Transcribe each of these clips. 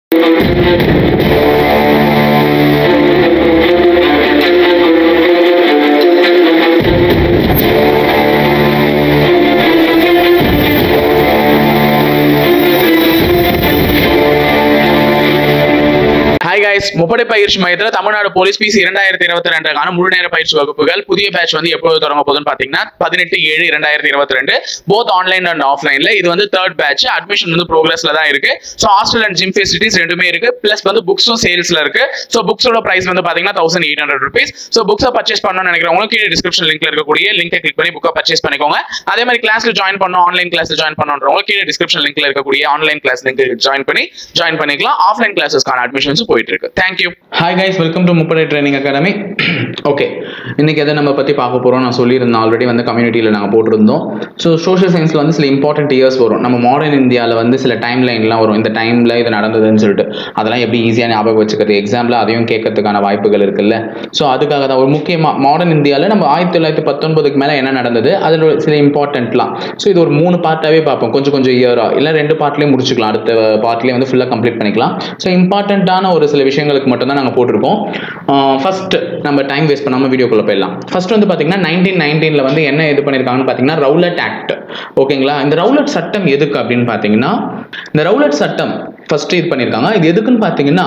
hi guys முப்படை பயிற்சி மையத்தில் தமிழ்நாடு போலீஸ் பிசி இரண்டாயிரத்தி இருபத்தி ரெண்டுக்கான முழு நேர பயிற்சி வகுப்புகள் புதிய பேட்ச் வந்து எப்போது தொடங்க போகுதுன்னு பார்த்தீங்கன்னா பதினெட்டு ஏழு இரண்டாயிரத்தி இருபத்தி ரெண்டு போத் ஆன்லைன் அண்ட் ஆஃப்லைன்ல இது வந்து தேர்ட் பேட்ச் அட்மிஷன் வந்து ப்ரோக்ரஸ்ல தான் இருக்கு so hostel and gym facilities ரெண்டுமே இருக்கு பிளஸ் வந்து புக்ஸும் சேல்ஸ்ல இருக்கு ஸோ புக்ஸோட பிரைஸ் வந்து பார்த்தீங்கன்னா thousand eight hundred rupees so புக்ஸை பர்ச்சேஸ் பண்ணணும்னு நினைக்கிறவங்க கீழே டிஸ்கிரிப்ஷன் லிங்க்ல இருக்கக்கூடிய லிங்கை கிளிக் பண்ணி புக்கை பர்ச்சேஸ் பண்ணிக்கோங்க அதே மாதிரி கிளாஸ்ல ஜாயின் பண்ணணும் ஆன்லைன் கிளாஸ்ல ஜாயின் பண்ணுறவங்க கீழே டிஸ்கிரிப்ஷன் லிங்க்ல இருக்கக்கூடிய ஆன்லைன் கிளாஸ் லிங்க் ஜாயின் பண்ணி ஜாயின் பண்ணிக்கலாம் ஆஃப்லைன் கிளாஸஸ்க்கான அட்மிஷன்ஸ் போயிட்டு இருக்கு thank you hi guys welcome to முப்படை ட்ரைனிங் அகாடமி ஓகே இன்னைக்கு எதை நம்ம பற்றி பார்க்க போகிறோம் நான் சொல்லியிருந்தேன் ஆல்ரெடி வந்து கம்யூனிட்டியில் நாங்கள் போட்டிருந்தோம் ஸோ சோஷியல் சயின்ஸில் வந்து சில இம்பார்ட்டன்ட் இயர்ஸ் வரும் நம்ம மாடர்ன் இந்தியாவில் வந்து சில டைம் லைன்லாம் வரும் இந்த டைமில் இது நடந்ததுன்னு சொல்லிட்டு அதெல்லாம் எப்படி ஈஸியாக ஞாபகம் வச்சுக்கிறது எக்ஸாம்பிள் அதையும் கேட்கறதுக்கான வாய்ப்புகள் இருக்குல்ல ஸோ அதுக்காக தான் ஒரு முக்கியமாக மாடர்ன் இந்தியாவில் நம்ம ஆயிரத்தி தொள்ளாயிரத்தி பத்தொன்பதுக்கு மேலே என்ன நடந்தது அதில் சில இம்பார்ட்டன்ட்லாம் ஸோ இது ஒரு மூணு பார்ட்டாகவே பார்ப்போம் கொஞ்சம் கொஞ்சம் இயராக இல்லை ரெண்டு பார்ட்லேயே முடிச்சுக்கலாம் அடுத்த பார்ட்லேயே வந்து ஃபுல்லாக கம்ப்ளீட் பண்ணிக்கலாம் ஸோ இம்பார்ட்டண்ட்டான ஒரு சில விஷயங்களுக்கு மட்டும் தான் நாங்கள் போட்டிருக்கோம் ஃபர்ஸ்ட் நம்ம டைம் வேஸ்ட் பண்ணாமல் வீடியோக்குள்ளே போயிடலாம் ஃபர்ஸ்ட் வந்து பார்த்தீங்கன்னா நைன்டீன் நைன்டீனில் வந்து என்ன இது பண்ணியிருக்காங்கன்னு பார்த்தீங்கன்னா ரவுலட் ஆக்ட் ஓகேங்களா இந்த ரவுலட் சட்டம் எதுக்கு அப்படின்னு பார்த்தீங்கன்னா இந்த ரவுலட் சட்டம் ஃபர்ஸ்ட் இது பண்ணியிருக்காங்க இது எதுக்குன்னு பார்த்தீங்கன்னா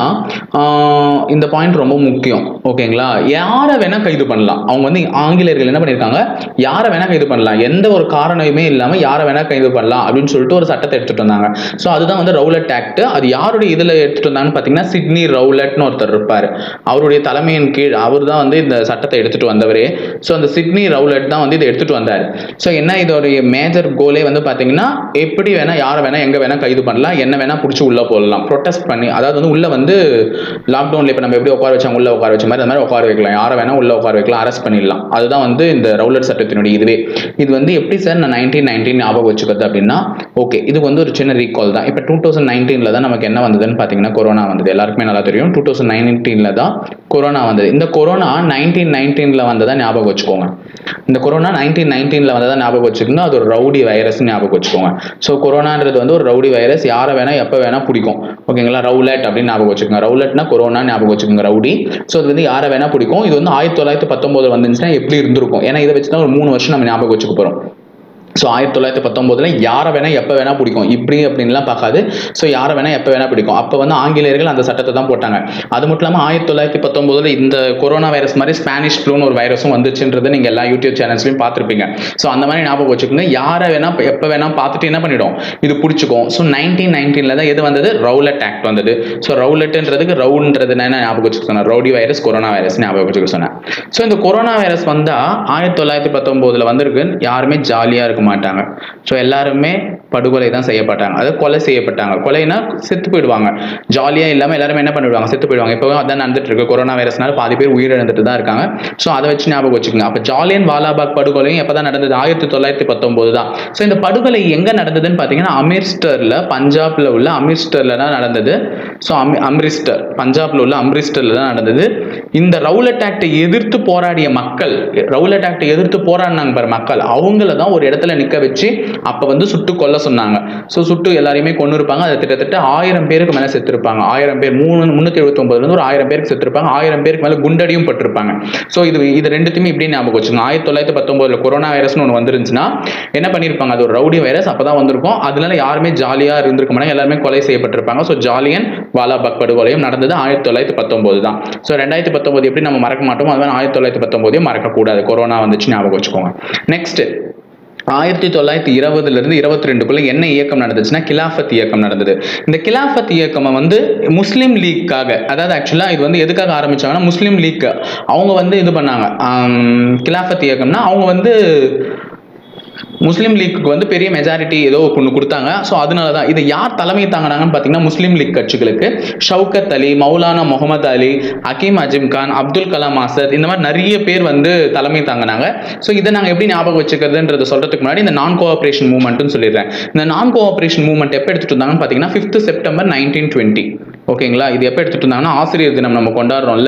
ஆஹ் இந்த பாயிண்ட் ரொம்ப முக்கியம் ஓகேங்களா யாரை வேணா கைது பண்ணலாம் அவங்க வந்து ஆங்கிலேயர்கள் என்ன பண்ணியிருக்காங்க யாரை வேணா கைது பண்ணலாம் எந்த ஒரு காரணமே இல்லாமல் யாரை வேணா கைது பண்ணலாம் அப்படின்னு சொல்லிட்டு ஒரு சட்டத்தை எடுத்துட்டு வந்தாங்க ஸோ அதுதான் வந்து ரவுலட் ஆக்ட் அது யாருடைய இதில் எடுத்துட்டு வந்தாங்கன்னு பார்த்தீங்கன்னா சிட்னி ரவுலட்னு ஒருத்தர் இருப்பார் அவருடைய தலைமையின் கீழ் அவர் தான் வந்து இந்த சட்டத்தை எடுத்துட்டு வந்தவரே ஸோ அந்த சிட்னி ரவுலட் தான் வந்து இதை எடுத்துட்டு வந்தார் ஸோ என்ன இதோடைய மேஜர் கோலே வந்து பார்த்தீங்கன்னா எப்படி வேணா யாரை வேணா எங்கே வேணா கைது பண்ணலாம் என்ன வேணா பிடிச்சி உள்ள போடலாம் ப்ரொட்டஸ்ட் பண்ணி அதாவது வந்து உள்ள வந்து லாக்டவுனில் இப்போ நம்ம எப்படி உட்கார வச்சாங்க உள்ள உட்கார வச்ச மாதிரி அந்த மாதிரி உட்கார வைக்கலாம் யாரை வேணா உள்ள உட்கார வைக்கலாம் அரெஸ்ட் பண்ணிடலாம் அதுதான் வந்து இந்த ரவுலட் சட்டத்தினுடைய இதுவே இது வந்து எப்படி சார் நான் நைன்டீன் நைன்டீன் ஞாபகம் வச்சுக்கிறது அப்படின்னா ஓகே இதுக்கு வந்து ஒரு சின்ன ரீகால் தான் இப்போ டூ தௌசண்ட் நைன்டீனில் தான் நமக்கு என்ன வந்ததுன்னு பார்த்தீங்கன்னா கொரோனா வந்தது எல்லாருக்குமே நல்லா தெரியும் டூ தௌசண்ட் நைன்டீனில் தான் கொரோனா வந்தது இந்த கொரோனா நைன்டீன் நைன்டீனில் வந்ததா ஞாபகம் வச்சுக்கோங்க இந்த கொரோனா நைன்டீன் நைன்டீனில் வந்ததா ஞாபகம் வச்சுக்கோங்க அது ஒரு ரவுடி வைரஸ் ஞாபகம் வச்சுக்கோங்க ஸோ கொரோனான்றது வந்து ஒரு ரவுடி வைரஸ் யாரை வேணா எப்போ வேணா பிடிக்கும் ஓகேங்களா ரவுலட் அப்படின்னு ஞாபகம் வச்சுக்கோங்க ரவுலட்னா கொரோனா ஞாபகம் வச்சுக்கோங்க ரவுடி ஸோ அது வந்து யாரை வேணா பிடிக்கும் இது வந்து ஆயிரத்தி தொள்ளாயிரத்தி பத்தொம்போது வந்துச்சுன்னா எப்படி இருந்திருக்கும் ஏன்னா இதை வச்சு தான் ஒரு மூணு வருஷம் நம்ம ஞாபகம் வச்சுக்க போகிறோம் ஸோ ஆயிரத்தி தொள்ளாயிரத்தி பத்தொம்போதுல யாரை வேணா எப்போ வேணா பிடிக்கும் இப்படி அப்படின்லாம் பார்க்காது ஸோ யாரை வேணா எப்போ வேணா பிடிக்கும் அப்போ வந்து ஆங்கிலேயர்கள் அந்த சட்டத்தை தான் போட்டாங்க அது மட்டும் இல்லாமல் ஆயிரத்தி தொள்ளாயிரத்தி பத்தொம்போதுல இந்த கொரோனா வைரஸ் மாதிரி ஸ்பானிஷ் ஃப்ளூன்னு ஒரு வைரஸும் வந்துச்சுன்றது நீங்கள் எல்லா யூடியூப் சேனல்ஸ்லையும் பார்த்துருப்பீங்க ஸோ அந்த மாதிரி ஞாபகம் வச்சுக்கோங்க யாரை வேணா எப்போ வேணா பார்த்துட்டு என்ன பண்ணிடும் இது பிடிச்சிக்கும் ஸோ நைன்டீன் நைன்டீனில் தான் எது வந்தது ரவுலட் ஆக்ட் வந்தது ஸோ ரவுலட்ன்றதுக்கு ரவுன்றது என்ன ஞாபகம் வச்சுக்க சொன்னேன் ரவுடி வைரஸ் கொரோனா வைரஸ் ஞாபகம் வச்சுக்க சொன்னேன் ஸோ இந்த கொரோனா வைரஸ் வந்தால் ஆயிரத்தி தொள்ளாயிரத்தி பத்தொம்போதில் வந்திருக்கு யாருமே ஜாலியாக இருக்க மாட்டாங்க ஸோ எல்லாருமே படுகொலை தான் செய்யப்பட்டாங்க அதாவது கொலை செய்யப்பட்டாங்க கொலைனா செத்து போயிடுவாங்க ஜாலியாக இல்லாமல் எல்லாருமே என்ன பண்ணிடுவாங்க செத்து போயிடுவாங்க இப்போவும் அதான் நடந்துட்டு இருக்கு கொரோனா வைரஸ்னால பாதி பேர் உயிரிழந்துட்டு தான் இருக்காங்க ஸோ அதை வச்சு ஞாபகம் வச்சுக்கோங்க அப்போ ஜாலியன் வாலாபாக் படுகொலையும் எப்போ தான் நடந்தது ஆயிரத்தி தொள்ளாயிரத்தி பத்தொம்போது தான் ஸோ இந்த படுகொலை எங்கே நடந்ததுன்னு பார்த்தீங்கன்னா அமிர்ஸ்டரில் பஞ்சாப்ல உள்ள அமிர்ஸ்டரில் தான் நடந்தது ஸோ அமி அம்ரிஸ்டர் பஞ்சாப்ல உள்ள அம்ரிஸ்டரில் தான் நடந்தது இந்த ரவுலட் ஆக்டை எதிர்த்து போராடிய மக்கள் ரவுலட் ஆக்டை எதிர்த்து போராடினாங்க பாரு மக்கள் அவங்கள தான் ஒரு இடத்துல நிற்க வச்சு அப்போ வந்து சுட்டு கொல்ல சொன்னாங்க ஸோ சுட்டு எல்லாரையுமே கொண்டு இருப்பாங்க அது கிட்டத்தட்ட ஆயிரம் பேருக்கு மேலே செத்துருப்பாங்க ஆயிரம் பேர் மூணு முந்நூற்றி எழுபத்தி ஒன்பதுலேருந்து ஒரு ஆயிரம் பேருக்கு செத்துருப்பாங்க ஆயிரம் பேருக்கு மேலே குண்டடியும் பட்டிருப்பாங்க ஸோ இது இது ரெண்டுத்தையுமே இப்படி ஞாபகம் வச்சுங்க ஆயிரத்தி தொள்ளாயிரத்தி பத்தொம்போதில் கொரோனா வைரஸ்னு ஒன்று வந்துருந்துச்சுன்னா என்ன பண்ணியிருப்பாங்க அது ஒரு ரவுடி வைரஸ் அப்போ தான் வந்திருக்கும் அதனால யாருமே ஜாலியாக இருந்திருக்க மாட்டாங்க எல்லாருமே கொலை செய்யப்பட்டிருப்பாங்க ஸோ ஜாலியன் வாலாபாக் படுகொலையும் நடந்தது ஆயிரத்தி தொள்ளாயிரத்தி பத்தொம்போது தான் ஸோ ரெண்டாயிரத்தி பத்தொம்போது எப்படி நம்ம மறக்க மாட்டோமோ அது மாதிரி ஆயிரத்தி தொள்ளாயிரத்தி பத்தொம்போதையும் மறக்கக்கூடாது கொரோனா வந்துச்சு ஞாபகம் வச்சுக்கோங்க நெக்ஸ்ட் ஆயிரத்தி தொள்ளாயிரத்தி இருபதுல இருந்து இருபத்தி ரெண்டுக்குள்ள என்ன இயக்கம் நடந்துச்சுன்னா கிலாஃபத் இயக்கம் நடந்தது இந்த கிலாஃபத் இயக்கம் வந்து முஸ்லீம் லீக்காக அதாவது ஆக்சுவலா இது வந்து எதுக்காக ஆரம்பிச்சாங்கன்னா முஸ்லீம் லீக் அவங்க வந்து இது பண்ணாங்க ஆம், கிலாஃபத் இயக்கம்னா அவங்க வந்து முஸ்லீம் லீக்கு வந்து பெரிய மெஜாரிட்டி ஏதோ ஒன்று கொடுத்தாங்க ஸோ அதனால தான் இதை யார் தலைமை தாங்கினாங்கன்னு பார்த்தீங்கன்னா முஸ்லீம் லீக் கட்சிகளுக்கு ஷவுகத் அலி மௌலானா முகமது அலி ஹக்கீம் அஜிம் கான் அப்துல் கலாம் ஆசத் இந்த மாதிரி நிறைய பேர் வந்து தலைமை தாங்கினாங்க ஸோ இதை நாங்கள் எப்படி ஞாபகம் வச்சுக்கிறதுன்றத சொல்றதுக்கு முன்னாடி இந்த நான் கோஆப்ரேஷன் மூவ்மெண்ட்னு சொல்லிடுறேன் இந்த நான் கோஆப்ரேஷன் மூவ்மெண்ட் எப்போ எடுத்துட்டு வந்தாங்கன்னு பார்த்தீங்கன்னா ஃபிஃப்த் செப்டம்பர் நைன்டீன் டுவெண்ட்டி ஓகேங்களா இது எப்போ எடுத்துட்டு இருந்தாங்கன்னா ஆசிரியர் தினம் நம்ம கொண்டாடுறோம்ல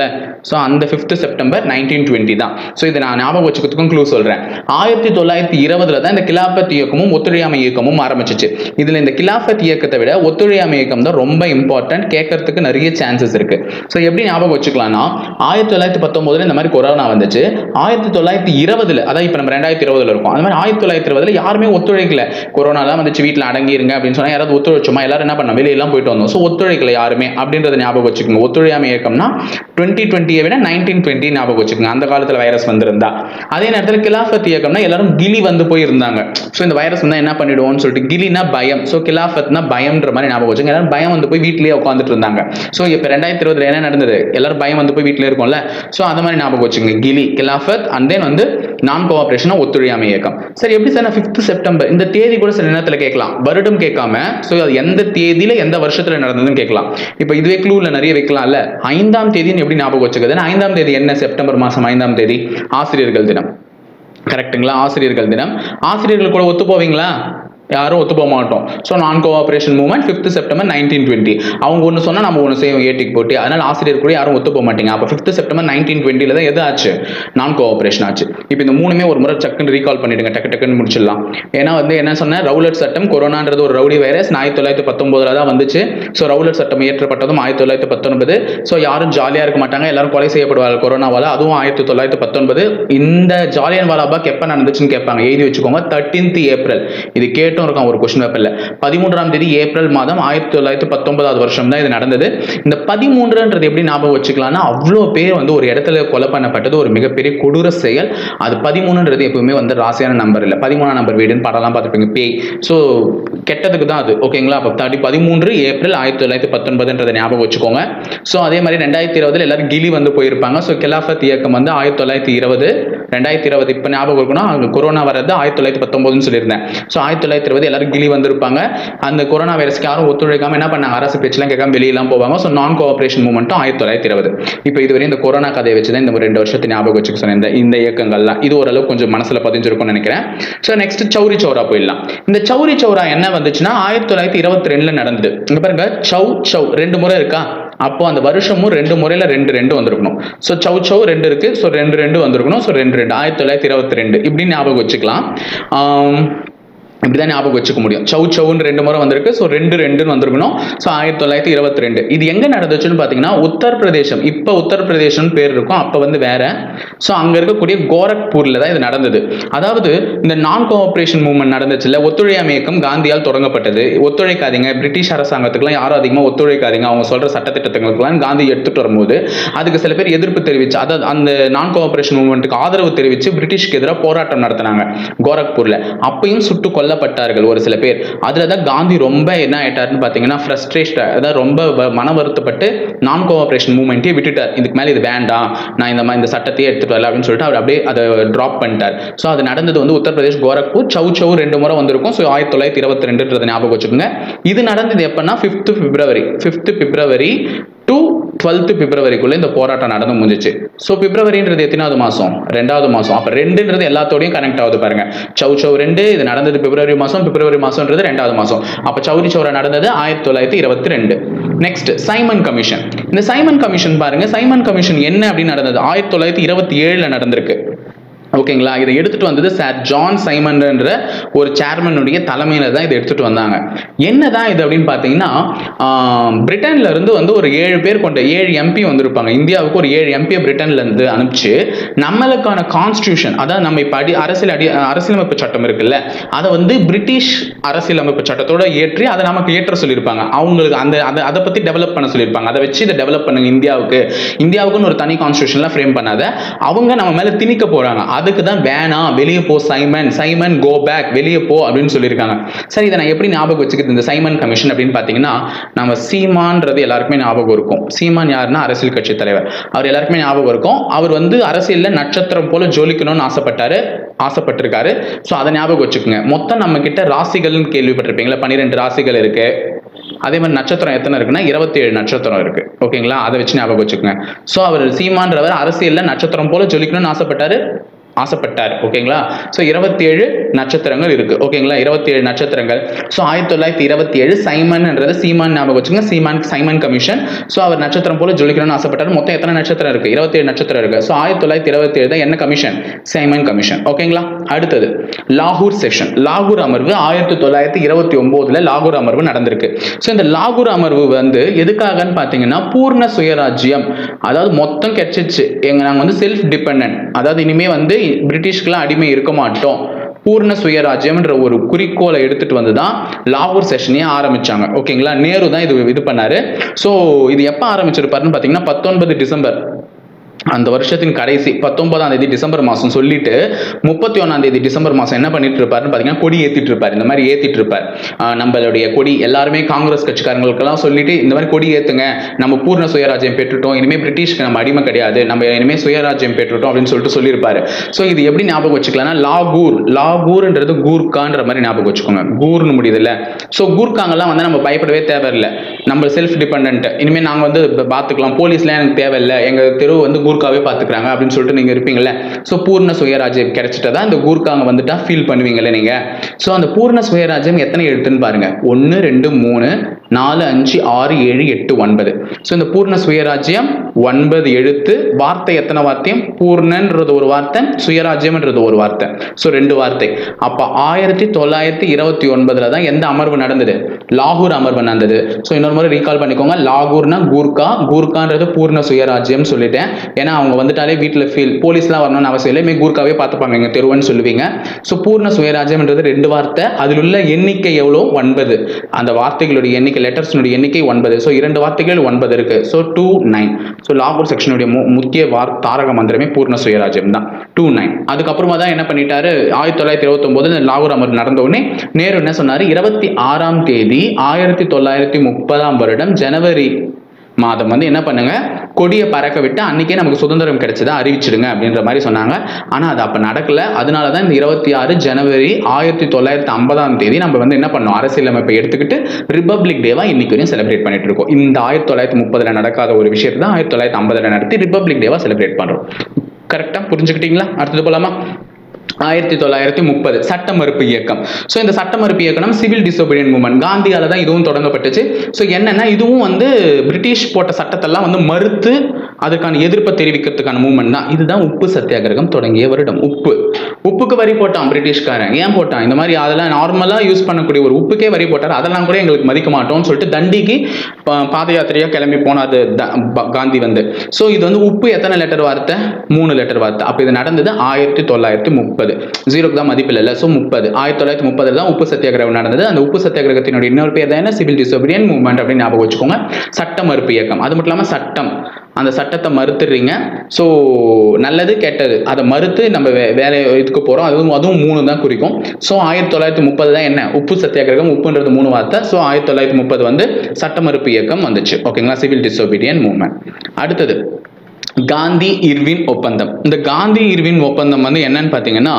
ஸோ அந்த ஃபிஃப்த் செப்டம்பர் நைன்டீன் டுவெண்ட்டி தான் ஸோ இதை நான் ஞாபகம் வச்சுக்கிறதுக்கும் க்ளூ சொல்கிறேன் ஆயிரத்தி தொள்ளாயிரத்தி இருபதுல தான் இந்த கிலாஃபத் இயக்கமும் ஒத்துழையாமை இயக்கமும் ஆரம்பிச்சிச்சு இதில் இந்த கிலாஃபத் இயக்கத்தை விட ஒத்துழையாமை இயக்கம் தான் ரொம்ப இம்பார்ட்டன்ட் கேட்கறதுக்கு நிறைய சான்சஸ் இருக்கு ஸோ எப்படி ஞாபகம் வச்சுக்கலாம்னா ஆயிரத்தி தொள்ளாயிரத்தி பத்தொன்பதுல இந்த மாதிரி கொரோனா வந்துச்சு ஆயிரத்தி தொள்ளாயிரத்தி இருபதுல அதான் இப்போ நம்ம ரெண்டாயிரத்தி இருபதுல இருக்கும் அந்த மாதிரி ஆயிரத்தி தொள்ளாயிரத்தி இருபதுல யாருமே ஒத்துழைக்கல கொரோனாலாம் வந்துச்சு வீட்டில் அடங்கி இருங்க அப்படின்னு சொன்னா யாராவது ஒத்துழைச்சோமா எல்லாரும் என்ன பண்ணோம் வெளியெல்லாம் போயிட்டு வந்தோம் ஸோ ஒத்துழைக்கல யாருமே அப்படின்றத ஞாபகம் வச்சுக்கோங்க ஒத்துழையாமை இயக்கம்னா டுவெண்ட்டி டுவெண்ட்டியை விட நைன்டீன் டுவெண்ட்டி ஞாபகம் வச்சுக்கோங்க அந்த காலத்தில் வைரஸ் வந்திருந்தா அதே நேரத்தில் கிலாஃபத் இயக்கம்னா எல்லாரும் கிலி வந்து போயிருந்தாங்க ஸோ இந்த வைரஸ் வந்தா என்ன பண்ணிடுவோம்னு சொல்லிட்டு கிலினா பயம் ஸோ கிலாஃபத்னா பயம்ன்ற மாதிரி ஞாபகம் வச்சுங்க எல்லாரும் பயம் வந்து போய் வீட்லயே உட்காந்துட்டு இருந்தாங்க ஸோ இப்போ ரெண்டாயிரத்தி இருபதுல என்ன நடந்தது எல்லாரும் பயம் வந்து போய் வீட்டிலே இருக்கும்ல ஸோ அந்த மாதிரி ஞாபகம் வச்சுங்க கிலி கிலாஃபத் அண்ட் தென் வந்து நான் கோஆபரேஷனா ஒத்துழையாமை இயக்கம் சரி எப்படி சார் ஃபிஃப்த் செப்டம்பர் இந்த தேதி கூட சில நேரத்தில் கேட்கலாம் வருடம் கேட்காம ஸோ அது எந்த தேதியில எந்த வருஷத்துல நடந்ததுன்னு கேட்கலாம் இப்போ இதுவே க்ளூல நிறைய வைக்கலாம்ல ஐந்தாம் தேதின்னு எப்படி ஞாபகம் வச்சுக்கிறதுன்னா ஐந்தாம் தேதி என்ன செப்டம்பர் மாசம் ஐந்தாம் தேதி ஆசிரியர்கள் தினம் கரெக்ட்டுங்களா ஆசிரியர்கள் தினம் ஆசிரியர்கள் கூட ஒத்து போவீங்களா யாரும் ஒத்து போக மாட்டோம் so non cooperation movement fifth September nineteen twenty அவங்க ஒன்று சொன்னால் நம்ம ஒன்று செய்வோம் ஏட்டிக்கு போட்டு அதனால் ஆசிரியர் கூட யாரும் ஒத்து போக மாட்டீங்க அப்போ ஃபிஃப்த் செப்டம்பர் நைன்டீன் டுவெண்ட்டியில் தான் எது ஆச்சு நான் கோஆபரேஷன் ஆச்சு இப்போ இந்த மூணுமே ஒரு முறை டக்குன்னு ரீகால் பண்ணிடுங்க டக்கு டக்குன்னு முடிச்சிடலாம் ஏன்னா வந்து என்ன சொன்னேன் ரவுலட் சட்டம் கொரோனான்றது ஒரு ரவுடி வைரஸ் ஆயிரத்தி தொள்ளாயிரத்தி பத்தொன்பதுல தான் வந்துச்சு ஸோ ரவுலட் சட்டம் இயற்றப்பட்டதும் ஆயிரத்தி தொள்ளாயிரத்தி பத்தொன்பது ஸோ யாரும் ஜாலியாக இருக்க மாட்டாங்க எல்லாரும் கொலை செய்யப்படுவாங்க கொரோனாவால் அதுவும் ஆயிரத்தி தொள்ளாயிரத்தி பத்தொன்பது இந்த ஜாலியன் வாலாபாக் எப்போ நடந்துச்சுன்னு கேட்பாங்க எழுதி வச்சுக்கோங்க தேர்ட்டீன்த் ஏப்ரல் இது கேட்டும் இருக்கும் ஒரு கொஸ்டின் பேப்பர்ல பதிமூன்றாம் தேதி ஏப்ரல் மாதம் ஆயிரத்தி தொள்ளாயிரத்தி பத்தொன்பதாவது வருஷம் தான் இது நடந்தது இந்த பதிமூன்றுன்றது எப்படி ஞாபகம் வச்சுக்கலாம்னா அவ்வளோ பேர் வந்து ஒரு இடத்துல கொலை பண்ணப்பட்டது ஒரு மிகப்பெரிய கொடூர செயல் அது பதிமூணுன்றது எப்பவுமே வந்து ராசியான நம்பர் இல்லை பதிமூணாம் நம்பர் வீடுன்னு படம்லாம் பார்த்துருப்பீங்க பேய் ஸோ கெட்டதுக்கு தான் அது ஓகேங்களா அப்போ தேர்ட்டி பதிமூன்று ஏப்ரல் ஆயிரத்தி தொள்ளாயிரத்தி பத்தொன்பதுன்றதை ஞாபகம் வச்சுக்கோங்க ஸோ அதே மாதிரி ரெண்டாயிரத்தி இருபதுல எல்லாரும் கிலி வந்து போயிருப்பாங்க ஸோ கிலாஃபத் இயக்கம் வந்து ஆயிரத்தி தொள்ளாயிரத்தி இருபது ரெண்டாயிரத்தி இருபது இப்போ ஞாபகம் இருக்குன்னா அங்க கொரோனா வர்றது ஆயிரத்தி தொள்ளாயிரத்தி பத்தொன்பதுன்னு சொல்லியிருந்தேன் ஸோ ஆயிரத்தி தொள்ளாயிரத்தி இருபது எல்லாரும் கிளி வந்திருப்பாங்க அந்த கொரோனா வைரஸ்க்கு யாரும் ஒத்துழைக்காம என்ன பண்ணாங்க அரசு பேச்செல்லாம் கேட்காம வெளியெல்லாம் போவாங்க ஸோ நான் கோஆபரேஷன் மூவ்மெண்ட்டும் ஆயிரத்தி தொள்ளாயிரத்தி இருபது இப்போ இதுவரை இந்த கொரோனா கதையை வச்சு தான் இந்த ஒரு ரெண்டு வருஷத்தை ஞாபகம் வச்சுக்க சொன்னேன் இந்த இந்த இயக்கங்கள்லாம் இது ஓரளவு கொஞ்சம் மனசுல பதிஞ்சிருக்கும்னு நினைக்கிறேன் ஸோ நெக்ஸ்ட் சௌரி சௌரா போயிடலாம் இந்த சௌரி சௌரா என்ன வந்துச்சுன்னா ஆயிரத்தி தொள்ளாயிரத்தி இருபத்தி ரெண்டுல நடந்தது இங்க பாருங்க சௌ சௌ ரெண்டு முறை இருக்கா அப்போ அந்த வருஷமும் ரெண்டு முறையில ரெண்டு ரெண்டு வந்திருக்கணும் ஸோ சௌ சௌ ரெண்டு இருக்கு ஸோ ரெண்டு ரெண்டு வந்திருக்கணும் ஸோ ரெண்டு ரெண்டு ஆயிரத்தி தொள்ளாயிரத்தி இருபத்தி ரெண்டு இப்படி ஞாபகம் வச்சுக்கலாம் ஆம், இப்படிதான் ஞாபகம் வச்சுக்க முடியும் சௌ சௌன்னு ரெண்டு முறை வந்திருக்கு ஸோ ரெண்டு ரெண்டுன்னு வந்திருக்கணும் ஸோ ஆயிரத்தி தொள்ளாயிரத்தி இருபத்தி ரெண்டு இது எங்க நடந்துச்சுன்னு பார்த்தீங்கன்னா உத்தரப்பிரதேசம் இப்போ உத்தரப்பிரதேசம் பேர் இருக்கும் அப்போ வந்து வேற ஸோ அங்க இருக்கக்கூடிய கோரக்பூர்ல தான் இது நடந்தது அதாவது இந்த நான் கோஆபரேஷன் மூவ்மெண்ட் நடந்துச்சுல்ல ஒத்துழையாமை இயக்கம் காந்தியால் தொடங்கப்பட்டது ஒத்துழைக்காதீங்க பிரிட்டிஷ் அரசாங்கத்துக்குலாம் யாரும் அதிகமாக ஒத்துழைக்காதீங்க அவங்க சொல்ற சட்டத்திட்டங்களுக்கெல்லாம் காந்தி எடுத்துட்டு வரும்போது அதுக்கு சில பேர் எதிர்ப்பு தெரிவிச்சு அதாவது அந்த நான் கோஆபரேஷன் மூவ்மெண்ட்டுக்கு ஆதரவு தெரிவிச்சு பிரிட்டிஷ்க்கு எதிராக போராட்டம் நடத்தினாங்க கோரக்பூர்ல அப்பயும் சுட்டு கொல்லப்பட்டார்கள் ஒரு சில பேர் அதுல தான் காந்தி ரொம்ப என்ன ஆயிட்டாருன்னு பார்த்தீங்கன்னா ஃப்ரஸ்ட்ரேஷன் அதாவது ரொம்ப வ- மன வருத்தப்பட்டு நான் கோஆபரேஷன் மூவ்மெண்ட்டே விட்டுட்டார் இதுக்கு மேலே இது வேண்டாம் நான் இந்த மாதிரி இந்த சட்டத்தையே எடுத்துட்டு வரல அப்படின்னு சொல்லிட்டு அவர் அப்படியே அதை ட்ராப் பண்ணிட்டார் ஸோ அது நடந்தது வந்து உத்தரப்பிரதேஷ் கோரக்பூர் சௌ சௌ ரெண்டு முறை வந்திருக்கும் ஸோ ஆயிரத்தி தொள்ளாயிரத்தி இருபத்தி ரெண்டுன்றதை ஞாபகம் வச்சுக்கோங்க இது நடந்தது எப்பன்னா fifth February fifth February to twelfth பிப்ரவரிக்குள்ள இந்த போராட்டம் நடந்து முடிஞ்சிச்சு ஸோ பிப்ரவரின்றது எத்தனாவது மாசம் ரெண்டாவது மாசம் அப்ப ரெண்டுன்றது எல்லாத்தோடையும் கனெக்ட் ஆகுது பாருங்க சௌ சௌ ரெண்டு இது நடந்தது பிப்ரவரி மாசம் பிப்ரவரி மாசம்ன்றது ரெண்டாவது மாசம் அப்ப சௌரி சௌரா நடந்தது ஆயிரத்தி தொள்ளாயிரத்தி இருபத்தி ரெண்டு நெக்ஸ்ட் சைமன் கமிஷன் இந்த சைமன் கமிஷன் பாருங்க சைமன் கமிஷன் என்ன அப்படின்னு நடந்தது ஆயிரத்தி தொள்ளாயிரத்தி இருபத்தி ஏழுல நடந்திருக்கு ஓகேங்களா இதை எடுத்துட்டு வந்தது சார் ஜான் சைமன்ன்ற ஒரு சேர்மனுடைய தலைமையில தான் இதை எடுத்துட்டு வந்தாங்க என்னதான் இது அப்படின்னு பார்த்தீங்கன்னா ஆஹ், பிரிட்டன்ல இருந்து வந்து ஒரு ஏழு பேர் கொண்ட ஏழு எம்பி வந்திருப்பாங்க இந்தியாவுக்கு ஒரு ஏழு எம்பியை பிரிட்டன்ல இருந்து அனுப்பிச்சு நம்மளுக்கான கான்ஸ்டியூஷன் அதாவது நம்ம இப்போ அடி அரசியல் அடி அரசியலமைப்பு சட்டம் இருக்குல்ல அதை வந்து பிரிட்டிஷ் அரசியலமைப்பு சட்டத்தோட ஏற்றி அதை நமக்கு ஏற்ற சொல்லியிருப்பாங்க அவங்களுக்கு அந்த அதை அதை பத்தி டெவலப் பண்ண சொல்லியிருப்பாங்க அதை வச்சு இதை டெவலப் பண்ணுங்க இந்தியாவுக்கு இந்தியாவுக்குன்னு ஒரு தனி கான்ஸ்டியூஷன்லாம் ஃப்ரேம் பண்ணாத அவங்க நம்ம மேல திணிக்க போறாங்க அதுக்கு தான் வேணாம் வெளியே போ சைமன் சைமன் கோ பேக் வெளியே போ அப்படின்னு சொல்லியிருக்காங்க சரி இதை நான் எப்படி ஞாபகம் வச்சுக்கிறது இந்த சைமன் கமிஷன் அப்படின்னு பார்த்தீங்கன்னா நம்ம சீமான்றது எல்லாருக்குமே ஞாபகம் இருக்கும் சீமான் யாருன்னா அரசியல் கட்சி தலைவர் அவர் எல்லாருக்குமே ஞாபகம் இருக்கும் அவர் வந்து அரசியல்ல நட்சத்திரம் போல ஜொலிக்கணும்னு ஆசைப்பட்டாரு ஆசைப்பட்டிருக்காரு ஸோ அதை ஞாபகம் வச்சுக்கோங்க மொத்தம் நம்ம கிட்ட ராசிகள்னு கேள்விப்பட்டிருப்பீங்களா பன்னிரெண்டு ராசிகள் இருக்கு அதே மாதிரி நட்சத்திரம் எத்தனை இருக்குன்னா இருபத்தி ஏழு நட்சத்திரம் இருக்கு ஓகேங்களா அதை வச்சு ஞாபகம் வச்சுக்கோங்க ஸோ அவர் சீமான்றவர் அரசியல்ல நட்சத்திரம் போல ஜொலிக்கணும்னு ஆசைப்பட்டாரு ஆசைப்பட்டார் ஓகேங்களா ஸோ இருபத்தி ஏழு நட்சத்திரங்கள் இருக்கு ஓகேங்களா இருபத்தி ஏழு நட்சத்திரங்கள் ஸோ ஆயிரத்தி தொள்ளாயிரத்தி இருபத்தி ஏழு சைமன்ன்றது சீமான் ஞாபகம் வச்சுங்க சீமான் சைமன் கமிஷன் ஸோ அவர் நட்சத்திரம் போல ஜொலிக்கணும்னு ஆசைப்பட்டார் மொத்தம் எத்தனை நட்சத்திரம் இருக்கு இருபத்தி ஏழு நட்சத்திரம் இருக்கு ஸோ ஆயிரத்தி தொள்ளாயிரத்தி இருபத்தி ஏழு தான் என்ன கமிஷன் சைமன் கமிஷன் ஓகேங்களா அடுத்தது லாகூர் செஷன் லாகூர் அமர்வு ஆயிரத்தி தொள்ளாயிரத்தி இருபத்தி ஒன்பதுல லாகூர் அமர்வு நடந்திருக்கு ஸோ இந்த லாகூர் அமர்வு வந்து எதுக்காகன்னு பார்த்தீங்கன்னா பூர்ண சுயராஜ்யம் அதாவது மொத்தம் கிடைச்சிச்சு எங்க நாங்கள் வந்து செல்ஃப் டிபெண்ட் அதாவது இனிமே வந்து பிரிட்டிஷ்க்குலாம் அடிமை இருக்க மாட்டோம் பூர்ண சுயராஜ்யம்ன்ற ஒரு குறிக்கோளை எடுத்துட்டு வந்து தான் லாகூர் செஷனையே ஆரம்பிச்சாங்க ஓகேங்களா நேரு தான் இது இது பண்ணாரு ஸோ இது எப்போ ஆரம்பிச்சிருப்பாருன்னு பார்த்தீங்கன்னா பத்தொன்பது டிசம்பர் அந்த வருஷத்தின் கடைசி பத்தொன்பதாம் தேதி டிசம்பர் மாதம் சொல்லிட்டு முப்பத்தி ஒன்றாம் தேதி டிசம்பர் மாதம் என்ன பண்ணிட்டு இருப்பாருன்னு பார்த்தீங்கன்னா கொடி ஏற்றிட்டு இருப்பார் இந்த மாதிரி ஏற்றிட்டு இருப்பார் ஆஹ் நம்மளுடைய கொடி எல்லாருமே காங்கிரஸ் கட்சிக்காரங்களுக்கெல்லாம் சொல்லிட்டு இந்த மாதிரி கொடி ஏற்றுங்க நம்ம பூர்ண சுயராஜ்யம் பெற்றுட்டோம் இனிமேல் பிரிட்டிஷ்க்கு நம்ம அடிமை கிடையாது நம்ம இனிமேல் சுயராஜ்யம் பெற்றுட்டோம் அப்படின்னு சொல்லிட்டு சொல்லியிருப்பாரு ஸோ இது எப்படி ஞாபகம் வச்சுக்கலாம்னா லாகூர் லாகூர்ன்றது கூர்கான்ற மாதிரி ஞாபகம் வச்சுக்கோங்க கூர்னு முடியுது இல்ல ஸோ கூர்க்காங்கெல்லாம் வந்து நம்ம பயப்படவே தேவையில்லை நம்ம செல்ஃப் டிபெண்ட் இனிமேல் நாங்கள் வந்து ப- பார்த்துக்கலாம் போலீஸ்லாம் எனக்கு தேவையில்லை எங்கள் தெரு வந்து கூர்க்காவே பார்த்துக்கிறாங்க அப்படின்னு சொல்லிட்டு நீங்கள் இருப்பீங்கல்ல ஸோ பூர்ண சுயராஜ்யம் கிடைச்சிட்டதா இந்த கூர்க்காங்க வந்துட்டா ஃபீல் பண்ணுவீங்கல்ல நீங்கள் ஸோ அந்த பூர்ண சுயராஜ்யம் எத்தனை எழுத்துன்னு பாருங்க ஒன்று ரெண்டு மூணு நாலு அஞ்சு ஆறு ஏழு எட்டு ஒன்பது ஸோ இந்த பூர்ண சுயராஜ்யம் ஒன்பது எழுத்து வார்த்தை எத்தனை வார்த்தையும் பூர்ணன்றது ஒரு வார்த்தை சுயராஜ்யம்ன்றது ஒரு வார்த்தை ஸோ ரெண்டு வார்த்தை அப்போ ஆயிரத்தி தொள்ளாயிரத்தி இருபத்தி ஒன்பதுல தான் எந்த அமர்வு நடந்தது லாகூர் அமர்வு நடந்தது ஸோ இன்னொரு முறை ரீகால் பண்ணிக்கோங்க லாகூர்னா கூர்கா கூர்கான்றது பூர்ண சுயராஜ்யம் சொல்லிட்டேன் ஏன்னா அவங்க வந்துட்டாலே வீட்டில் ஃபீல் போலீஸ்லாம் வரணும்னு அவசியம் இல்லை மே கூர்காவே பார்த்துப்பாங்க எங்க தெருவன்னு சொல்லுவீங்க ஸோ பூர்ண சுயராஜ்யம்ன்றது ரெண்டு வார்த்தை அதில் உள்ள எண்ணிக்கை எவ்வளோ ஒன்பது அந்த வார்த்தைகளுடைய எண்ணிக்கை லெட்டர்ஸ்னுடைய எண்ணிக்கை ஒன்பது ஸோ இரண்டு வார்த்தைகள் ஒன்பது இருக்கு ஸோ டூ நைன் ஸோ லாகூர் செக்ஷனுடைய மு- முக்கிய வார் தாரக மந்திரமே பூர்ண சுயராஜ்யம் தான் டூ நைன் அதுக்கப்புறமா தான் என்ன பண்ணிட்டாரு ஆயிரத்தி தொள்ளாயிரத்தி இருபத்தொம்போது இந்த லாகூர் அமர்வு நடந்த உடனே நேரு என்ன சொன்னாரு இருபத்தி ஆறாம் தேதி ஆயிரத்தி தொள்ளாயிரத்தி முப்பதாம் வருடம் ஜனவரி மாதம் வந்து என்ன பண்ணுங்க கொடியை பறக்க விட்டு அன்னைக்கே நமக்கு சுதந்திரம் கிடைச்சதா அறிவிச்சிடுங்க அப்படின்ற மாதிரி சொன்னாங்க ஆனா அது அப்ப நடக்கல அதனால தான் இந்த இருபத்தி ஆறு ஜனவரி ஆயிரத்தி தொள்ளாயிரத்தி ஐம்பதாம் தேதி நம்ம வந்து என்ன பண்ணோம் அரசியலமைப்பை எடுத்துக்கிட்டு ரிபப்ளிக் டேவா இன்னைக்கு வரையும் செலிப்ரேட் பண்ணிட்டு இருக்கோம் இந்த ஆயிரத்தி தொள்ளாயிரத்தி முப்பதுல நடக்காத ஒரு விஷயத்தை தான் ஆயிரத்தி தொள்ளாயிரத்தி ஐம்பதுல நடத்தி ரிபப்ளிக் டேவா செலிப்ரேட் பண்றோம் கரெக்டா புரிஞ்சுக்கிட்டீங்களா அடுத்தது போலாமா ஆயிரத்தி தொள்ளாயிரத்தி முப்பது சட்ட மறுப்பு இயக்கம் ஸோ இந்த சட்ட மறுப்பு இயக்கம் சிவில் டிசோபீடியன் மூவ்மெண்ட் காந்தியால தான் இதுவும் தொடங்கப்பட்டுச்சு ஸோ என்னன்னா இதுவும் வந்து பிரிட்டிஷ் போட்ட சட்டத்தெல்லாம் வந்து மறுத்து அதுக்கான எதிர்ப்பை தெரிவிக்கிறதுக்கான மூவ்மெண்ட் தான் இதுதான் உப்பு சத்தியாகிரகம் தொடங்கிய வருடம் உப்பு உப்புக்கு வரி போட்டான் பிரிட்டிஷ்காரன் ஏன் போட்டான் இந்த மாதிரி அதெல்லாம் நார்மலாக யூஸ் பண்ணக்கூடிய ஒரு உப்புக்கே வரி போட்டார் அதெல்லாம் கூட எங்களுக்கு மதிக்க மாட்டோம்னு சொல்லிட்டு தண்டிக்கு ப- பாத யாத்திரையா கிளம்பி போனார் த- ப- காந்தி வந்து ஸோ இது வந்து உப்பு எத்தனை லெட்டர் வார்த்தை மூணு லெட்டர் வார்த்தை அப்போ இது நடந்தது ஆயிரத்தி தொள்ளாயிரத்தி முப்பது ஜீரோக்கு தான் மதிப்பு இல்லை ஸோ முப்பது ஆயிரத்தி தொள்ளாயிரத்தி முப்பதுல தான் உப்பு சத்தியாகிரகம் நடந்தது அந்த உப்பு சத்தியாகிரகத்தினுடைய இன்னொரு பேர் தான் என்ன சிவில் டிசோபிடியன் மூவ்மெண்ட் அப்படின்னு ஞாபகம் வச்சுக்கோங்க சட்ட மறுப்பு இயக்கம் அது மட்டும் இல்லாமல் சட்டம் அந்த சட்டத்தை மறுத்துடுறீங்க ஸோ நல்லது கெட்டது அதை மறுத்து நம்ம வே வேலை இதுக்கு போகிறோம் அதுவும் அதுவும் மூணு தான் குறிக்கும் ஸோ ஆயிரத்தி தொள்ளாயிரத்தி முப்பது தான் என்ன உப்பு சத்தியாகிரகம் உப்புன்றது மூணு வார்த்தை ஸோ ஆயிரத்தி தொள்ளாயிரத்தி முப்பது வந்து சட்ட மறுப்பு இயக்கம் வந்துச்சு ஓகேங்களா சிவில் டிசோபீடியன் மூவ்மெண்ட் அடுத்தது காந்தி இர்வின் ஒப்பந்தம் இந்த காந்தி இர்வின் ஒப்பந்தம் வந்து என்னன்னு பார்த்தீங்கன்னா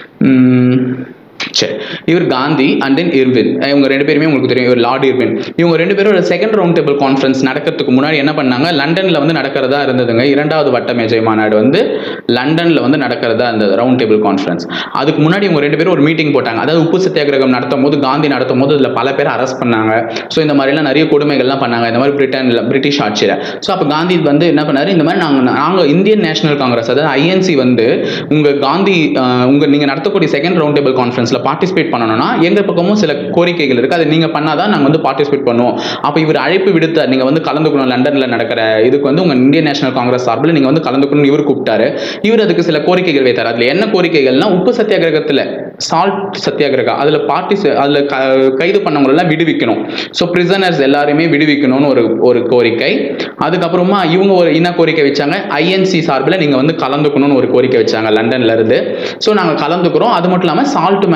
உம், சரி இவர் காந்தி அண்ட் தென் இர்வின் இவங்க ரெண்டு பேருமே உங்களுக்கு தெரியும் இவர் லார்ட் இர்வின் இவங்க ரெண்டு பேரும் ஒரு செகண்ட் ரவுண்ட் டேபிள் கான்ஃபரன்ஸ் நடக்கிறதுக்கு முன்னாடி என்ன பண்ணாங்க லண்டன்ல வந்து நடக்கிறதா இருந்ததுங்க இரண்டாவது வட்ட மேஜை மாநாடு வந்து லண்டன்ல வந்து நடக்கிறதா இருந்தது ரவுண்ட் டேபிள் கான்ஃபரன்ஸ் அதுக்கு முன்னாடி இவங்க ரெண்டு பேரும் ஒரு மீட்டிங் போட்டாங்க அதாவது உப்பு சத்தியாகிரகம் நடத்தும் போது காந்தி நடத்தும் போது இதில் பல பேர் அரெஸ்ட் பண்ணாங்க ஸோ இந்த மாதிரிலாம் நிறைய கொடுமைகள்லாம் பண்ணாங்க இந்த மாதிரி பிரிட்டனில் பிரிட்டிஷ் ஆட்சியில் ஸோ அப்போ காந்தி வந்து என்ன பண்ணாரு இந்த மாதிரி நாங்கள் நாங்கள் இந்தியன் நேஷனல் காங்கிரஸ் அதாவது ஐஎன்சி வந்து உங்கள் காந்தி அஹ், உங்க நீங்கள் நடத்தக்கூடிய செகண்ட் ரவுண்ட் டேபிள் கான்ஃபரன்ஸில் பார்ட்டிசிபேட் பண்ணணும்னா எங்கள் பக்கமும் சில கோரிக்கைகள் இருக்குது அதை நீங்கள் பண்ணாதான் நாங்கள் வந்து பார்ட்டிசிபேட் பண்ணுவோம் அப்போ இவர் அழைப்பு விடுத்தார் நீங்கள் வந்து கலந்துக்கணும் லண்டனில் நடக்கிற இதுக்கு வந்து உங்கள் இந்தியன் நேஷனல் காங்கிரஸ் சார்பில் நீங்கள் வந்து கலந்துக்கணும்னு இவர் கூப்பிட்டாரு இவர் அதுக்கு சில கோரிக்கைகள் வைத்தார் அதில் என்ன கோரிக்கைகள்னா உப்பு சத்தியாகிரகத்தில் சால்ட் சத்தியாகிரகா அதில் பார்ட்டி அதில் கைது பண்ணவங்களெல்லாம் விடுவிக்கணும் ஸோ பிரிசனர்ஸ் எல்லாருமே விடுவிக்கணும்னு ஒரு ஒரு கோரிக்கை அதுக்கப்புறமா இவங்க ஒரு என்ன கோரிக்கை வச்சாங்க ஐஎன்சி சார்பில் நீங்கள் வந்து கலந்துக்கணும்னு ஒரு கோரிக்கை வச்சாங்க லண்டன்ல இருந்து ஸோ நாங்கள் கலந்துக்கிறோம் அது மட்டும் இல்லாமல் சால்ட் மேலே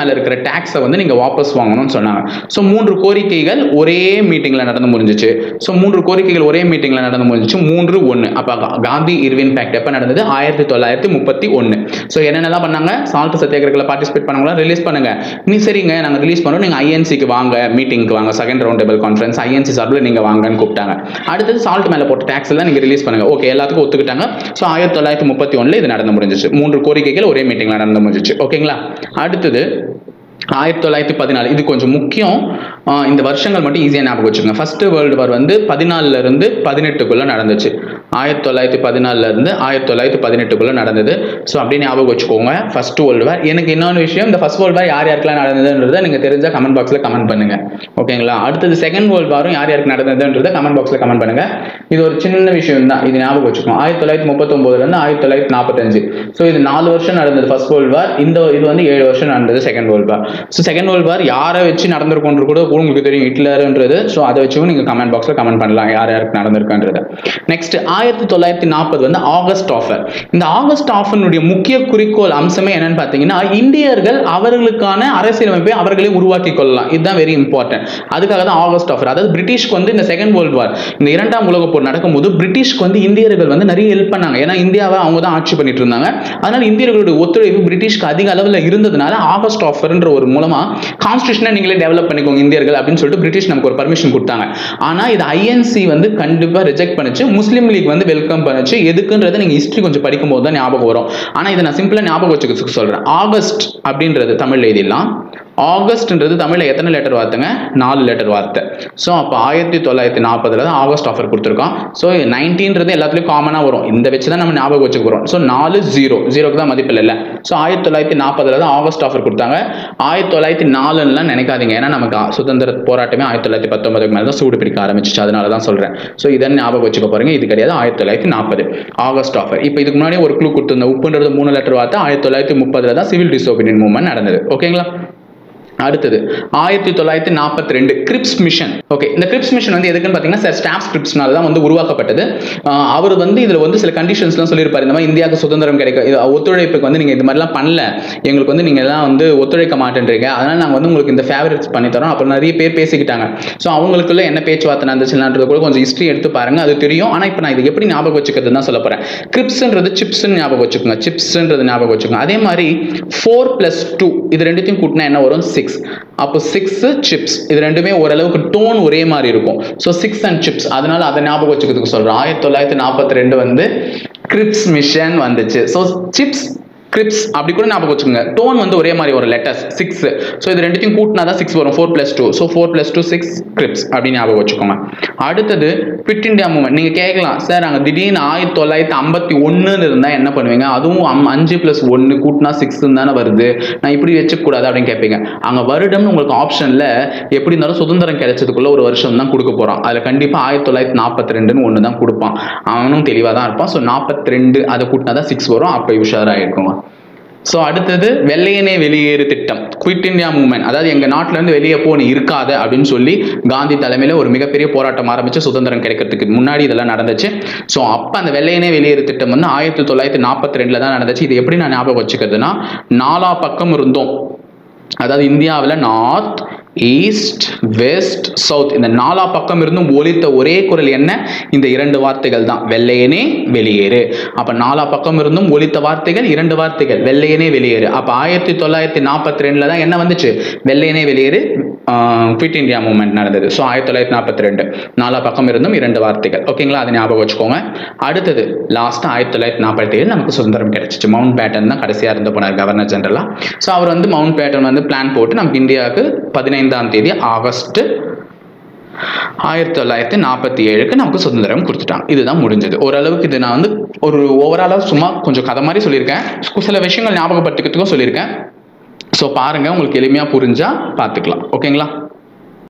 மேல இருக்கிற டாக்ஸை வந்து நீங்க வாபஸ் வாங்கணும்னு சொன்னாங்க ஸோ மூன்று கோரிக்கைகள் ஒரே மீட்டிங்ல நடந்து முடிஞ்சிச்சு ஸோ மூன்று கோரிக்கைகள் ஒரே மீட்டிங்ல நடந்து முடிஞ்சிச்சு மூன்று ஒன்று அப்ப கா- காந்தி இர்வின் பேக்ட் எப்ப நடந்தது ஆயிரத்தி தொள்ளாயிரத்தி முப்பத்தி ஒன்று ஸோ என்னென்னலாம் பண்ணாங்க சால்ட் சத்தியாகிரகில் பார்ட்டிசிபேட் பண்ணவங்களாம் ரிலீஸ் பண்ணுங்க நீ சரிங்க நாங்க ரிலீஸ் பண்றோம் நீங்க ஐஎன்சிக்கு வாங்க மீட்டிங்க்கு வாங்க second round table conference INC சார்பில் நீங்க வாங்கன்னு கூப்பிட்டாங்க அடுத்தது சால்ட் மேல போட்ட டாக்ஸ் எல்லாம் நீங்க ரிலீஸ் பண்ணுங்க ஓகே எல்லாத்துக்கும் ஒத்துக்கிட்டாங்க ஸோ ஆயிரத்தி தொள்ளாயிரத்தி முப்பத்தி ஒண்ணுல இது நடந்து முடிஞ்சிச்சு மூன்று கோரிக்கைகள் ஒரே மீட்டிங்ல நடந்து முடிஞ்சிச்சு ஓகேங்களா அடுத்தது ஆயிரத்தி தொள்ளாயிரத்தி பதினாலு இது கொஞ்சம் முக்கியம் ஆஹ் இந்த வருஷங்கள் மட்டும் ஈஸியாக ஞாபகம் வச்சுக்கோங்க ஃபர்ஸ்ட் வேர்ல்டு வார் வந்து பதினாலுல இருந்து பதினெட்டுக்குள்ள நடந்துச்சு ஆயிரத்தி தொள்ளாயிரத்தி பதினாலுல இருந்து ஆயிரத்தி தொள்ளாயிரத்தி பதினெட்டுக்குள்ள நடந்தது ஸோ அப்படியே ஞாபகம் வச்சுக்கோங்க ஃபர்ஸ்ட் வேர்ல்டு வார் எனக்கு இன்னொரு விஷயம் இந்த ஃபர்ஸ்ட் வேர்ல்டு வார் யார் யாருக்கெல்லாம் நடந்ததுன்றதை நீங்க தெரிஞ்சா கமெண்ட் பாக்ஸ்ல கமெண்ட் பண்ணுங்க ஓகேங்களா அடுத்தது செகண்ட் வேர்ல்டு வாரும் யார் யாருக்கு நடந்ததுன்றதை கமெண்ட் பாக்ஸ்ல கமெண்ட் பண்ணுங்க இது ஒரு சின்ன விஷயம் தான் இது ஞாபகம் வச்சுக்கோங்க ஆயிரத்தி தொள்ளாயிரத்தி முப்பத்தொன்பதுல இருந்து ஆயிரத்தி தொள்ளாயிரத்தி நாற்பத்தஞ்சு ஸோ இது நாலு வருஷம் நடந்தது ஃபர்ஸ்ட் வேர்ல்டு வார் இந்த இது வந்து ஏழு வருஷம் நடந்தது second world war so second world war யாரை வச்சு நடந்திருக்கும்ன்றது கூட கூட உங்களுக்கு தெரியும் ஹிட்லர்ன்றது ஸோ அதை வச்சும் நீங்க கமெண்ட் பாக்ஸ்ல கமெண்ட் பண்ணலாம் யார் யாருக்கு நடந்திருக்குன்றது நெக்ஸ்ட் ஆயிரத்தி தொள்ளாயிரத்தி நாற்பது வந்து ஆகஸ்ட் ஆஃபர் இந்த ஆகஸ்ட் ஆஃபர்னுடைய முக்கிய குறிக்கோள் அம்சமே என்னன்னு பார்த்தீங்கன்னா இந்தியர்கள் அவர்களுக்கான அரசியலமைப்பை அவர்களே உருவாக்கி கொள்ளலாம் இதுதான் வெரி இம்பார்ட்டன்ட் அதுக்காக தான் ஆகஸ்ட் ஆஃபர் அதாவது பிரிட்டிஷ்க்கு வந்து இந்த செகண்ட் வேர்ல்டு வார் இந்த இரண்டாம் உலகப் போர் நடக்கும்போது பிரிட்டிஷ்க்கு வந்து இந்தியர்கள் வந்து நிறைய ஹெல்ப் பண்ணாங்க ஏன்னா இந்தியாவை அவங்க தான் ஆட்சி பண்ணிட்டு இருந்தாங்க அதனால இந்தியர்களுடைய ஒத்துழைப்பு பிரிட்டிஷ்க்கு அதிக அளவில் இருந்ததுனால ஆகஸ்ட் ஆஃபர்ன்ற ஒரு மூலமா கான்ஸ்டியூஷனை நீங்களே டெவலப் பண்ணிக்கோங்க இந்தியர்கள் அப்படின்னு சொல்லிட்டு பிரிட்டிஷ் நமக்கு ஒரு பர்மிஷன் கொடுத்தாங்க ஆனா இது ஐஎன்சி வந்து கண்டிப்பா ரிஜெக்ட் பண்ணுச்சு முஸ்லீம் லீக் வந்து வெல்கம் பண்ணுச்சு எதுக்குன்றதை நீங்க ஹிஸ்டரி கொஞ்சம் படிக்கும் போது தான் ஞாபகம் வரும் ஆனா இதை நான் சிம்பிளா ஞாபகம் வச்சுக்க சொல்றேன் ஆகஸ்ட் அப்படின்றது தமிழ்ல எழுதிடலாம் ஆகஸ்ட்ன்றது தமிழ்ல எத்தனை லெட்டர் வார்த்தைங்க நாலு லெட்டர் வார்த்தை ஸோ அப்போ ஆயிரத்தி தொள்ளாயிரத்தி நாற்பதுல தான் ஆகஸ்ட் ஆஃபர் கொடுத்துருக்கோம் ஸோ நைன்டீன்றது எல்லாத்துலேயும் காமனாக வரும் இந்த வச்சு தான் நம்ம ஞாபகம் வச்சுக்க போகிறோம் ஸோ நாலு ஜீரோ ஜீரோக்கு தான் மதிப்பில் இல்லை ஸோ ஆயிரத்தி தொள்ளாயிரத்தி நாற்பதுல தான் ஆகஸ்ட் ஆஃபர் கொடுத்தாங்க ஆயிரத்தி தொள்ளாயிரத்தி நாலுலாம் நினைக்காதீங்க ஏன்னா நமக்கு சுதந்திர போராட்டமே ஆயிரத்தி தொள்ளாயிரத்தி பத்தொன்பதுக்கு மேலே தான் சூடு பிடிக்க ஆரம்பிச்சிச்சு அதனால தான் சொல்கிறேன் ஸோ இதை ஞாபகம் வச்சுக்க போறீங்க இது கிடையாது ஆயிரத்தி தொள்ளாயிரத்தி நாற்பது ஆகஸ்ட் ஆஃபர் இப்போ இதுக்கு முன்னாடி ஒரு க்ளூ கொடுத்துருந்த உப்புன்றது மூணு லெட்டர் வார்த்தை ஆயிரத்தி தொள்ளாயிரத்தி முப்பதுல தான் சிவில் டிசோபினியன் மூவ்மெண்ட் நடந்தது ஓகேங்களா அடுத்தது ஆயிரத்தி தொள்ளாயிரத்தி நாற்பத்தி ரெண்டு கிரிப்ஸ் மிஷன் ஓகே இந்த கிரிப்ஸ் மிஷன் வந்து எதுக்குன்னு பார்த்தீங்கன்னா சார் ஸ்டாஃப் கிரிப்ஸ்னால தான் வந்து உருவாக்கப்பட்டது ஆஹ் அவர் வந்து இதில் வந்து சில கண்டிஷன்ஸ்லாம் சொல்லியிருப்பாரு இந்த மாதிரி இந்தியாவுக்கு சுதந்திரம் கிடைக்க இது ஒத்துழைப்புக்கு வந்து நீங்கள் இது மாதிரிலாம் பண்ணல எங்களுக்கு வந்து நீங்கள் எல்லாம் வந்து ஒத்துழைக்க மாட்டேன்றீங்க அதனால் நாங்கள் வந்து உங்களுக்கு இந்த ஃபேவரட்ஸ் பண்ணி தரோம் அப்புறம் நிறைய பேர் பேசிக்கிட்டாங்க ஸோ அவங்களுக்குள்ள என்ன பேச்சுவார்த்தை நடந்துச்சுலான்றது கூட கொஞ்சம் ஹிஸ்ட்ரி எடுத்து பாருங்க அது தெரியும் ஆனால் இப்போ நான் இது எப்படி ஞாபகம் வச்சுக்கிறது தான் சொல்ல போகிறேன் கிரிப்ஸ்ன்றது சிப்ஸ்ன்னு ஞாபகம் வச்சுக்கோங்க சிப்ஸ்ன்றது ஞாபகம் வச்சுக்கோங்க அதே மாதிரி ஃபோர் ப்ளஸ் டூ இது ரெண்டுத்தையும் கூட்டினா என்ன வரும் சிக்ஸ் அப்போ சிக்ஸ் சிப்ஸ் இது ரெண்டுமே ஓரளவுக்கு டோன் ஒரே மாதிரி இருக்கும் ஸோ சிக்ஸ் அண்ட் சிப்ஸ் அதனால அதை ஞாபகம் வச்சுக்கிறதுக்கு சொல்றேன் ஆயிரத்தி தொள்ளாயிரத்தி நாற்பத்தி ரெண்டு வந்து கிரிப்ஸ் மிஷன் வந்துச்சு ஸோ சிப்ஸ் கிரிப்ஸ் அப்படி கூட ஞாபகம் வச்சுக்கோங்க டோன் வந்து ஒரே மாதிரி ஒரு லெட்டர்ஸ் சிக்ஸ் ஸோ இது ரெண்டுத்தையும் கூட்டினா தான் சிக்ஸ் வரும் four plus two so four plus two six Cripps அப்படின்னு ஞாபகம் வச்சுக்கோங்க அடுத்தது குவிட் இந்தியா மூவ்மெண்ட் நீங்கள் கேட்கலாம் சார் அங்கே திடீர்னு ஆயிரத்தி தொள்ளாயிரத்தி ஐம்பத்தி ஒன்றுன்னு இருந்தால் என்ன பண்ணுவீங்க அதுவும் அம்- அஞ்சு ப்ளஸ் ஒன்று கூட்டினா சிக்ஸ் தானே வருது நான் இப்படி வச்சுக்கூடாது அப்படின்னு கேட்பீங்க அங்கே வருடம்னு உங்களுக்கு ஆப்ஷனில் எப்படி இருந்தாலும் சுதந்திரம் கிடைச்சதுக்குள்ள ஒரு வருஷம் தான் கொடுக்க போகிறான் அதில் கண்டிப்பாக ஆயிரத்தி தொள்ளாயிரத்தி நாற்பத்தி ரெண்டுன்னு ஒன்று தான் கொடுப்பான் அவனும் தெளிவாக தான் இருப்பான் ஸோ நாற்பத்தி ரெண்டு அதை கூட்டினா தான் சிக்ஸ் வரும் அப்போ உஷாராக இருக்குங்க ஸோ அடுத்தது வெள்ளையனே வெளியேறு திட்டம் குவிட் இந்தியா மூவ்மெண்ட் அதாவது எங்க நாட்டுல இருந்து வெளியே போ நீ இருக்காத அப்படின்னு சொல்லி காந்தி தலைமையில ஒரு மிகப்பெரிய போராட்டம் ஆரம்பிச்சு சுதந்திரம் கிடைக்கிறதுக்கு முன்னாடி இதெல்லாம் நடந்துச்சு ஸோ அப்ப அந்த வெள்ளையனே வெளியேறு திட்டம் வந்து ஆயிரத்தி தொள்ளாயிரத்தி நாற்பத்தி ரெண்டுல தான் நடந்துச்சு இது எப்படி நான் ஞாபகம் வச்சுக்கிறதுனா நாலா பக்கம் இருந்தோம் அதாவது இந்தியாவில் நார்த் ஈஸ்ட் வெஸ்ட் சவுத் இந்த நாலா பக்கம் இருந்தும் ஒலித்த ஒரே குரல் என்ன இந்த இரண்டு வார்த்தைகள் தான் வெள்ளையனே வெளியேறு அப்ப நாலா பக்கம் இருந்தும் ஒலித்த வார்த்தைகள் இரண்டு வார்த்தைகள் வெள்ளையனே வெளியேறு அப்ப ஆயிரத்தி தொள்ளாயிரத்தி நாற்பத்தி ரெண்டுல தான் என்ன வந்துச்சு வெள்ளையனே வெளியேறு குவிட் இந்தியா மூவ்மெண்ட் நடந்தது ஸோ ஆயிரத்தி தொள்ளாயிரத்தி நாற்பத்தி ரெண்டு நாலா பக்கம் இருந்தும் இரண்டு வார்த்தைகள் ஓகேங்களா அதை ஞாபகம் வச்சுக்கோங்க அடுத்தது லாஸ்ட் ஆயிரத்தி தொள்ளாயிரத்தி நாற்பத்தி ஏழு நமக்கு சுதந்திரம் கிடைச்சிச்சு மவுண்ட் பேட்டன் தான் கடைசியா இருந்து போனார் கவர்னர் ஜெனரலா ஸோ அவர் வந்து மவுண்ட் பேட்டன் வந்து பிளான் போட்டு நமக்கு இந்தியாவுக்கு பதினைந்தாம் தேதி ஆகஸ்ட் ஆயிரத்தி தொள்ளாயிரத்தி நாற்பத்தி ஏழுக்கு நமக்கு சுதந்திரம் கொடுத்துட்டாங்க இதுதான் முடிஞ்சது ஓரளவுக்கு இது நான் வந்து ஒரு ஓவராலாக சும்மா கொஞ்சம் கதை மாதிரி சொல்லியிருக்கேன் சில விஷயங்கள் ஞாபகப்படுத்திக்கிறதுக்கும் சொல்லியிருக்கேன் ஸோ பாருங்க உங்களுக்கு எளிமையாக புரிஞ்சா பார்த்துக்கலாம் ஓகேங்களா